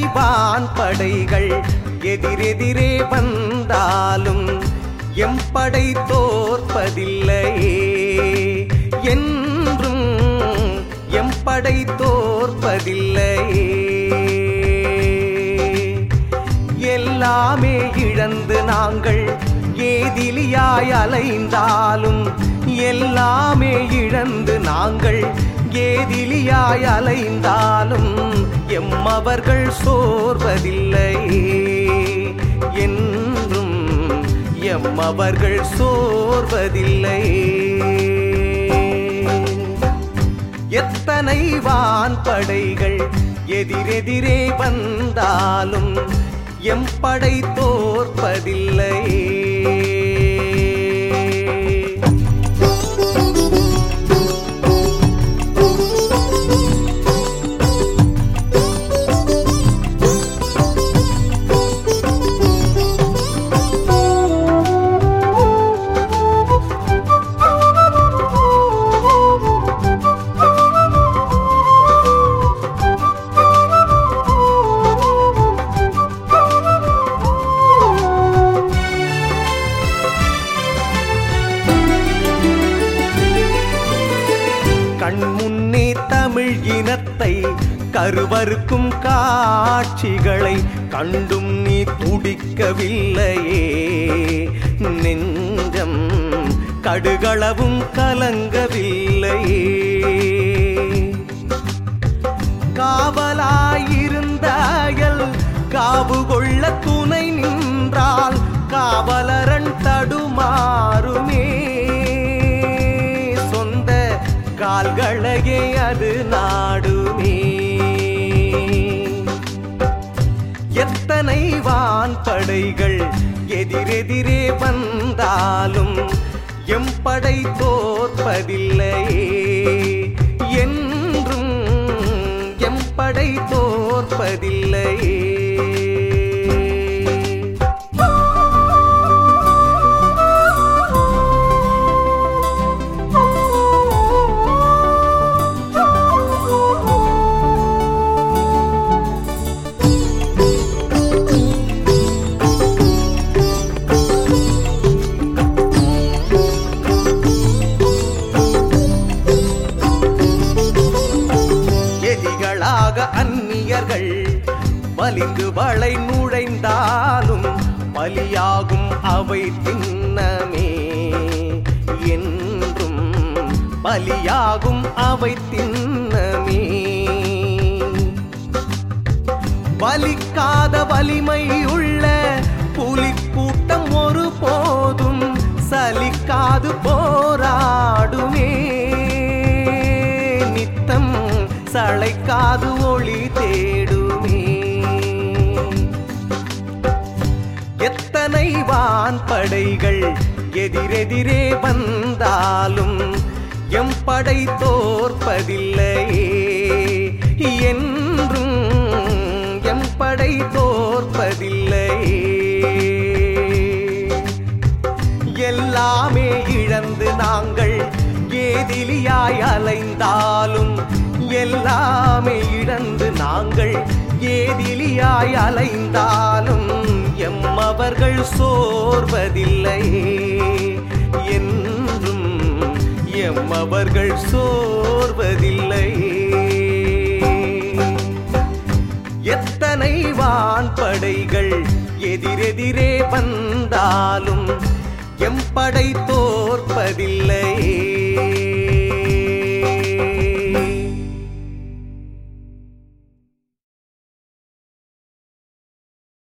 வான் படைகள் எதிரெதிரே வந்தாலும் எம்படை தோற்பதில்லையே என்றும் எம்படை தோற்பதில்லையே எல்லாமே இழந்து நாங்கள் ஏதிலியாய் அலைந்தாலும் எல்லாமே இழந்து நாங்கள் ஏதிலியாய் அலைந்தாலும் எம்மவர்கள் சோர்வதில்லையே என்றும் எம்மவர்கள் சோர்வதில்லையே எத்தனை வான் படைகள் எதிரெதிரே வந்தாலும் எம்படை தோற்பதில்லையே கண் முன்னே தமிழ் இனத்தை கருவறுக்கும் காட்சிகளை கண்டும் நீ துடிக்கவில்லையே நெஞ்சம் கடுகளவும் கலங்கவில்லையே காவலாயிருந்த அயல் காவு கொள்ள துணை நின்றால் காவலரன் தடுமாறுமே சொந்த கால்களையே அது நாடுமே எத்தனை வான் படைகள் எதிரெதிரே வந்தாலும் எம்படை தோற்பதில்லையே என்றும் எம்படை தோற்பதில்லையே எதிகளாக அந்நியர்கள் வலிந்து வளை நுழைந்தாலும் பலியாகும் அவை திண்ணமே என்றும் பலியாகும் அவை திண்ணமே வலிக்காத வலிமை உள்ள புலிக்கூட்டம் ஒரு போதும் சலிக்காது போராடுமே நித்தம் சளைக்காது ஒளி தேடுமே எத்தனை வான் படைகள் எதிரெதிரே வந்தாலும் எம்படை தோற்பதில்லையே என்றும் எம்படை தோற்பதில்லையே எல்லாமே இழந்து நாங்கள் ஏதிலியாய் அலைந்தாலும் எல்லாமே இழந்து நாங்கள் ஏதிலியாய் அலைந்தாலும் எம்மவர்கள் சோர்வதில்லையே என்றும் எம்மவர்கள் சோர்வதில்லையே எத்தனை வான் படைகள் எதிரெதிரே வந்தாலும் எம்படை தோற்பதில்லையே